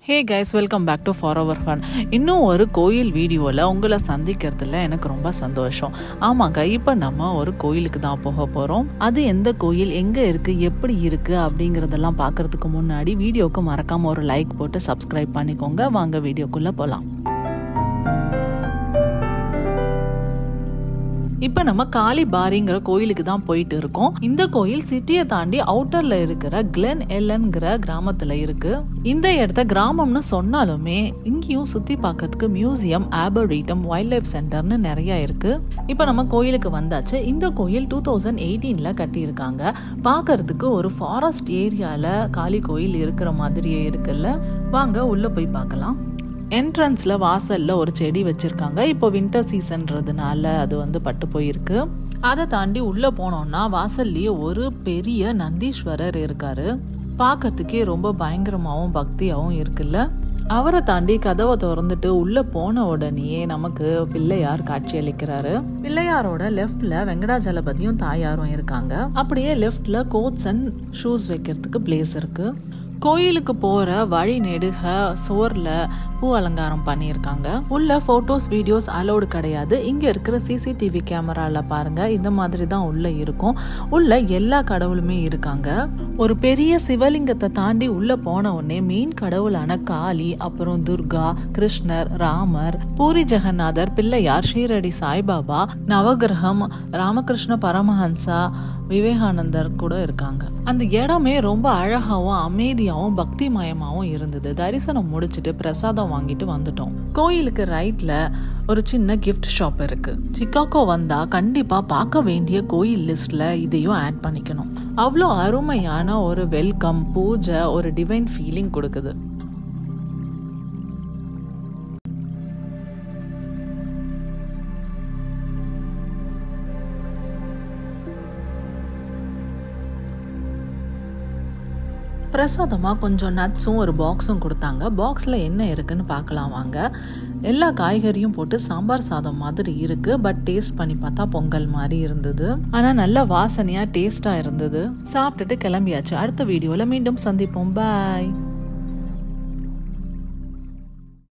hey guys welcome back to for our fun இன்னும் ஒரு கோயில் வீடியோவில் உங்களை சந்திக்கிறதுல எனக்கு ரொம்ப சந்தோஷம் ஆமாங்க இப்போ நம்ம ஒரு கோயிலுக்கு தான் போக போகிறோம் அது எந்த கோயில் எங்கே இருக்குது எப்படி இருக்குது அப்படிங்கிறதெல்லாம் பார்க்கறதுக்கு முன்னாடி வீடியோக்கு மறக்காமல் ஒரு லைக் போட்டு சப்ஸ்கிரைப் பண்ணிக்கோங்க வாங்க வீடியோக்குள்ளே போகலாம் இப்போ நம்ம காளி பாரிங்கிற கோயிலுக்கு தான் போயிட்டு இருக்கோம் இந்த கோயில் சிட்டியை தாண்டி அவுட்டர்ல இருக்கிற கிளென் எல்லன்கிற கிராமத்துல இருக்கு இந்த இடத்த கிராமம்னு சொன்னாலுமே இங்கேயும் சுத்தி பார்க்கறதுக்கு மியூசியம் ஆபர்டீட்டம் வைல்ட் லைஃப் சென்டர்னு நிறைய இருக்கு இப்போ நம்ம கோயிலுக்கு வந்தாச்சு இந்த கோயில் டூ தௌசண்ட் எயிட்டீன்ல கட்டியிருக்காங்க பார்க்கறதுக்கு ஒரு ஃபாரஸ்ட் ஏரியால காளி கோயில் இருக்கிற மாதிரியே இருக்குல்ல வாங்க உள்ள போய் பார்க்கலாம் என்ட்ரன்ஸில் வாசலில் ஒரு செடி வச்சுருக்காங்க இப்போ வின்டர் சீசன்றதுனால அது வந்து பட்டு போயிருக்கு அதை தாண்டி உள்ளே போனோம்னா வாசல்லையே ஒரு பெரிய நந்தீஸ்வரர் இருக்காரு பார்க்கறதுக்கே ரொம்ப பயங்கரமாகவும் பக்தியாகவும் இருக்குல்ல அவரை தாண்டி கதவை திறந்துட்டு உள்ள போன உடனேயே நமக்கு பிள்ளையார் காட்சி அளிக்கிறாரு பிள்ளையாரோட லெஃப்ட்ல வெங்கடாஜலபதியும் தாயாரும் இருக்காங்க அப்படியே லெஃப்ட்ல கோட்ஸ் அண்ட் ஷூஸ் வைக்கிறதுக்கு பிளேஸ் இருக்கு கோயிலுக்கு போற வழி நெடுக சுவர்ல பூ அலங்காரம் பண்ணியிருக்காங்க உள்ள போட்டோஸ் வீடியோஸ் அலோடு கிடையாது இங்க இருக்கிற சிசிடிவி கேமரால பாருங்க இந்த மாதிரி தான் உள்ள இருக்கும் உள்ள எல்லா கடவுளுமே இருக்காங்க ஒரு பெரிய சிவலிங்கத்தை தாண்டி உள்ள போன உடனே மெயின் கடவுளான காளி அப்புறம் துர்கா கிருஷ்ணர் ராமர் பூரி ஜெகநாதர் பிள்ளையார் ஷீரடி சாய்பாபா நவகிரகம் ராமகிருஷ்ண பரமஹன்சா விவேகானந்தர் கூட இருக்காங்க அந்த இடமே ரொம்ப அழகாவும் அமைதியாவும் பக்திமயமாவும் இருந்தது தரிசனம் முடிச்சுட்டு பிரசாதம் வாங்கிட்டு வந்துட்டோம் கோயிலுக்கு ரைட்ல ஒரு சின்ன கிஃப்ட் ஷாப் இருக்கு சிக்காகோ வந்தா கண்டிப்பா பார்க்க வேண்டிய கோயில் லிஸ்ட்ல இதையும் ஆட் பண்ணிக்கணும் அவ்வளோ அருமையான ஒரு வெல்கம் பூஜை ஒரு டிவைன் ஃபீலிங் கொடுக்குது பிரசாதமாக கொஞ்சம் நட்ஸும் ஒரு பாக்ஸும் கொடுத்தாங்க பாக்ஸில் என்ன இருக்குன்னு பார்க்கலாம் வாங்க எல்லா காய்கறியும் போட்டு சாம்பார் சாதம் மாதிரி இருக்கு பட் டேஸ்ட் பண்ணி பார்த்தா பொங்கல் மாதிரி இருந்தது ஆனால் நல்ல வாசனையாக டேஸ்டாக இருந்தது சாப்பிட்டுட்டு கிளம்பியாச்சு அடுத்த வீடியோவில் மீண்டும் சந்திப்போம் பாய்